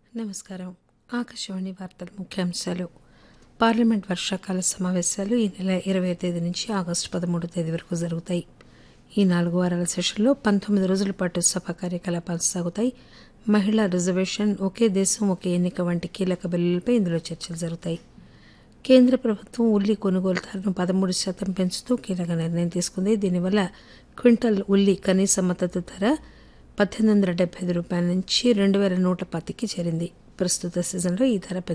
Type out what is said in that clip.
నమస్కారం ఆకాశవాణి వార్తల ముఖ్యాంశాలు పార్లమెంట్ వర్షాకాల సమావేశాలు ఈ నెల ఇరవై తేదీ నుంచి ఆగస్టు పదమూడో తేదీ వరకు జరుగుతాయి ఈ నాలుగు వారాల సెషన్లో పంతొమ్మిది రోజుల పాటు సభ కార్యకలాపాలు సాగుతాయి మహిళా రిజర్వేషన్ ఒకే దేశం ఒకే ఎన్నిక వంటి కీలక బిల్లులపై ఇందులో చర్చలు జరుగుతాయి కేంద్ర ప్రభుత్వం ఉల్లి కొనుగోలు ధరను పదమూడు శాతం పెంచుతూ కీలక నిర్ణయం తీసుకుంది దీనివల్ల క్వింటల్ ఉల్లి కనీస మద్దతు ధర పద్దెనిమిది వందల డెబ్బై ఐదు రూపాయల నుంచి రెండు వేల నూట పత్తికి చేరింది ప్రస్తుత సీజన్లో ఈ ధర